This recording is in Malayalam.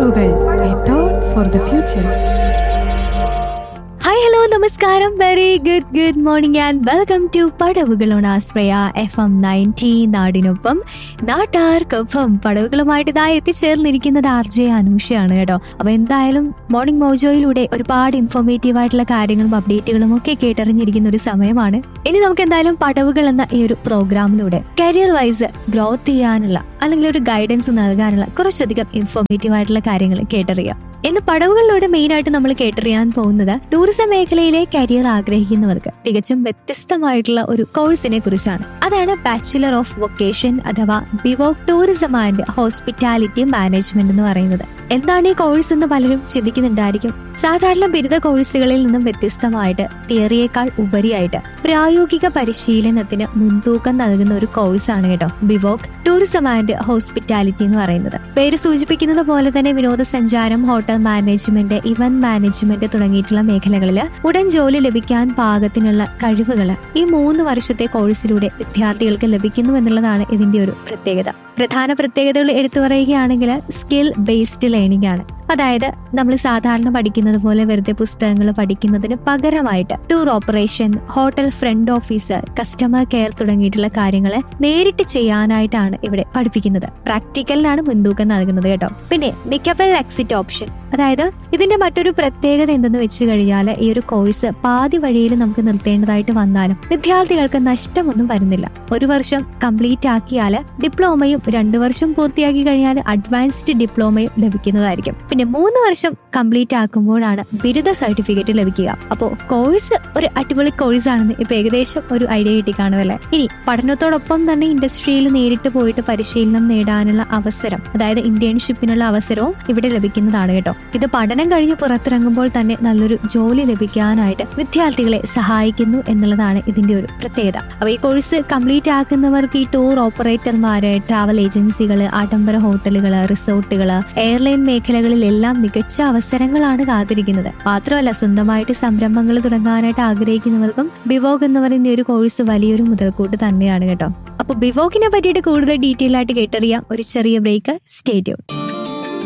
പടവുകൾ a thought for the future hi hello നമസ്കാരം very good good morning and welcome to പടവുകൾ on Ashraya F M ninety നാടിനൊപ്പം നാട്ടാർക്കൊപ്പം പടവുകളുമായിട്ട് ഇതാ എത്തിച്ചേർന്നിരിക്കുന്നത് ആർ ജെ അനൂഷയാണ് കേട്ടോ അപ്പൊ എന്തായാലും മോർണിംഗ് മോജോയിലൂടെ ഒരുപാട് ഇൻഫോർമേറ്റീവ് ആയിട്ടുള്ള കാര്യങ്ങളും അപ്ഡേറ്റുകളും ഒക്കെ കേട്ടറിഞ്ഞിരിക്കുന്ന ഒരു സമയമാണ് ഇനി നമുക്ക് എന്തായാലും പടവുകൾ എന്ന ഈ ഒരു പ്രോഗ്രാമിലൂടെ കരിയർ വൈസ് ഗ്രോത്ത് ചെയ്യാനുള്ള അല്ലെങ്കിൽ ഒരു ഗൈഡൻസ് നൽകാനുള്ള കുറച്ചധികം ഇൻഫോർമേറ്റീവ് ആയിട്ടുള്ള കാര്യങ്ങൾ കേട്ടറിയാം ഇന്ന് പടവുകളിലൂടെ മെയിൻ ആയിട്ട് നമ്മൾ കേട്ടറിയാൻ പോകുന്നത് ടൂറിസം മേഖലയിലെ കരിയർ ആഗ്രഹിക്കുന്നവർക്ക് തികച്ചും വ്യത്യസ്തമായിട്ടുള്ള ഒരു കോഴ്സിനെ കുറിച്ചാണ് അതാണ് ബാച്ചുലർ ഓഫ് വൊക്കേഷൻ അഥവാ B Voc tourism and hospitality management എന്ന് പറയുന്നത് എന്താണ് ഈ കോഴ്സ് എന്ന് പലരും ചിന്തിക്കുന്നുണ്ടായിരിക്കും സാധാരണ ബിരുദ കോഴ്സുകളിൽ നിന്നും വ്യത്യസ്തമായിട്ട് തിയറിയേക്കാൾ ഉപരിയായിട്ട് പ്രായോഗിക പരിശീലനത്തിന് മുൻതൂക്കം നൽകുന്ന ഒരു കോഴ്സാണ് കേട്ടോ ബിവോക് ടൂറിസം ആൻഡ് ഹോസ്പിറ്റാലിറ്റി എന്ന് പറയുന്നത് പേര് സൂചിപ്പിക്കുന്നത് പോലെ തന്നെ വിനോദസഞ്ചാരം ഹോട്ടൽ മാനേജ്മെന്റ് ഇവന്റ് മാനേജ്മെന്റ് തുടങ്ങിയിട്ടുള്ള മേഖലകളിൽ ഉടൻ ജോലി ലഭിക്കാൻ പാകത്തിനുള്ള കഴിവുകൾ ഈ മൂന്ന് വർഷത്തെ കോഴ്സിലൂടെ വിദ്യാർത്ഥികൾക്ക് ലഭിക്കുന്നു എന്നുള്ളതാണ് ഇതിന്റെ ഒരു പ്രത്യേകത പ്രധാന പ്രത്യേകതകൾ എടുത്തു പറയുകയാണെങ്കിൽ സ്കിൽ ബേസ്ഡ് ലേണിംഗ് ആണ് അതായത് നമ്മൾ സാധാരണ പഠിക്കുന്നത് പോലെ വെറുതെ പുസ്തകങ്ങൾ പഠിക്കുന്നതിന് പകരമായിട്ട് tour operation hotel front office customer care തുടങ്ങിയിട്ടുള്ള കാര്യങ്ങൾ നേരിട്ട് ചെയ്യാനായിട്ടാണ് ഇവിടെ പഠിപ്പിക്കുന്നത് പ്രാക്ടിക്കലിനാണ് മുൻതൂക്കം നൽകുന്നത് കേട്ടോ പിന്നെ മിക്കപ്പോൾ എക്സിറ്റ് ഓപ്ഷൻ അതായത് ഇതിന്റെ മറ്റൊരു പ്രത്യേകത എന്തെന്ന് വെച്ച് കഴിഞ്ഞാൽ ഈ ഒരു കോഴ്സ് പാതി വഴിയിൽ നമുക്ക് നിർത്തേണ്ടതായിട്ട് വന്നാലും വിദ്യാർത്ഥികൾക്ക് നഷ്ടമൊന്നും വരുന്നില്ല ഒരു വർഷം കംപ്ലീറ്റ് ആക്കിയാൽ ഡിപ്ലോമയും രണ്ടു വർഷം പൂർത്തിയാക്കി കഴിഞ്ഞാൽ അഡ്വാൻസ്ഡ് ഡിപ്ലോമയും ലഭിക്കുന്നതായിരിക്കും പിന്നെ മൂന്ന് വർഷം കംപ്ലീറ്റ് ആക്കുമ്പോഴാണ് ബിരുദ സർട്ടിഫിക്കറ്റ് ലഭിക്കുക അപ്പോൾ കോഴ്സ് ഒരു അടിപൊളി കോഴ്സ് ആണെന്ന് ഇപ്പൊ ഏകദേശം ഒരു ഐഡിയ കിട്ടി കാണുമല്ലേ ഇനി പഠനത്തോടൊപ്പം തന്നെ ഇൻഡസ്ട്രിയിൽ നേരിട്ട് പോയിട്ട് പരിശീലനം നേടാനുള്ള അവസരം അതായത് ഇന്റേൺഷിപ്പിനുള്ള അവസരവും ഇവിടെ ലഭിക്കുന്നതാണ് കേട്ടോ ഇത് പഠനം കഴിഞ്ഞ് പുറത്തിറങ്ങുമ്പോൾ തന്നെ നല്ലൊരു ജോലി ലഭിക്കാനായിട്ട് വിദ്യാർത്ഥികളെ സഹായിക്കുന്നു എന്നുള്ളതാണ് ഇതിന്റെ ഒരു പ്രത്യേകത അപ്പൊ ഈ കോഴ്സ് കംപ്ലീറ്റ് ആക്കുന്നവർക്ക് ഈ ടൂർ ഓപ്പറേറ്റർമാര് ട്രാവൽ ഏജൻസികൾ ആഡംബര ഹോട്ടലുകൾ റിസോർട്ടുകൾ എയർലൈൻ മേഖലകളിലെല്ലാം മികച്ച അവസരങ്ങളാണ് കാത്തിരിക്കുന്നത് മാത്രമല്ല സ്വന്തമായിട്ട് സംരംഭങ്ങൾ തുടങ്ങാനായിട്ട് ആഗ്രഹിക്കുന്നവർക്കും ബിവോഗ് എന്ന് പറയുന്ന ഒരു കോഴ്സ് വലിയൊരു മുതൽക്കൂട്ട് തന്നെയാണ് കേട്ടോ അപ്പൊ ബിവോക്കിനെ പറ്റിയിട്ട് കൂടുതൽ ഡീറ്റെയിൽ ആയിട്ട് കേട്ടറിയാം ഒരു ചെറിയ ബ്രേക്ക് സ്റ്റേറ്റ്യൂൺ